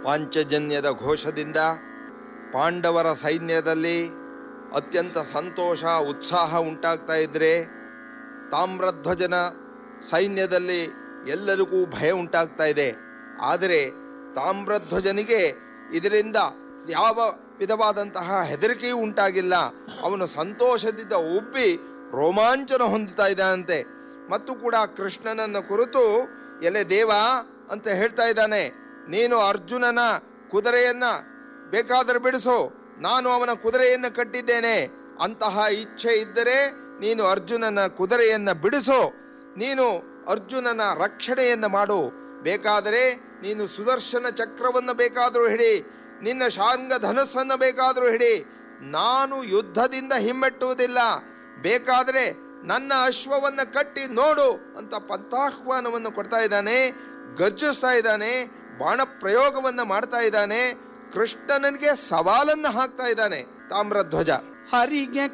ಪಾಂಚಜನ್ಯದ ಘೋಷದಿಂದ ಪಾಂಡವರ ಸೈನ್ಯದಲ್ಲಿ ಅತ್ಯಂತ ಸಂತೋಷ ಉತ್ಸಾಹ ಉಂಟಾಗ್ತಾ ಇದ್ರೆ ತಾಮ್ರಧ್ವಜನ ಸೈನ್ಯದಲ್ಲಿ ಎಲ್ಲರಿಗೂ ಭಯ ಉಂಟಾಗ್ತಾ ಇದೆ ಆದರೆ ತಾಮ್ರಧ್ವಜನಿಗೆ ಇದರಿಂದ ಯಾವ ವಿಧವಾದಂತಹ ಹೆದರಿಕೆಯೂ ಉಂಟಾಗಿಲ್ಲ ಅವನು ಸಂತೋಷದಿಂದ ಉಬ್ಬಿ ರೋಮಾಂಚನ ಹೊಂದುತ್ತಾ ಇದ್ದಾನಂತೆ ಮತ್ತು ಕೂಡ ಕೃಷ್ಣನನ್ನು ಕುರಿತು ಎಲೆ ದೇವ ಅಂತ ಹೇಳ್ತಾ ಇದ್ದಾನೆ ನೀನು ಅರ್ಜುನನ ಕುದುರೆಯನ್ನ ಬೇಕಾದರೆ ಬಿಡಿಸು ನಾನು ಅವನ ಕುದುರೆಯನ್ನು ಕಟ್ಟಿದ್ದೇನೆ ಅಂತಹ ಇಚ್ಛೆ ಇದ್ದರೆ ನೀನು ಅರ್ಜುನನ ಕುದುರೆಯನ್ನ ಬಿಡಿಸು ನೀನು ಅರ್ಜುನನ ರಕ್ಷಣೆಯನ್ನ ಮಾಡು ಬೇಕಾದರೆ ನೀನು ಸುದರ್ಶನ ಚಕ್ರವನ್ನು ಬೇಕಾದರೂ ಹಿಡಿ ನಿನ್ನ ಶಾಂಗ ಧನಸ್ಸನ್ನು ಬೇಕಾದರೂ ಹಿಡಿ ನಾನು ಯುದ್ಧದಿಂದ ಹಿಮ್ಮೆಟ್ಟುವುದಿಲ್ಲ ಬೇಕಾದರೆ ನನ್ನ ಅಶ್ವವನ್ನು ಕಟ್ಟಿ ನೋಡು ಅಂತ ಪಂಥಾಹ್ವಾನವನ್ನು ಕೊಡ್ತಾ ಇದ್ದಾನೆ ಗರ್ಜಿಸ್ತಾ ಇದ್ದಾನೆ ಬಾಣ ಪ್ರಯೋಗವನ್ನ ಮಾಡ್ತಾ ಇದ್ದಾನೆ ಕೃಷ್ಣನಿಗೆ ಸವಾಲನ್ನು ಹಾಕ್ತಾ ಇದ್ದಾನೆ ತಾಮ್ರಧ್ವಜ ಹರಿಗೆ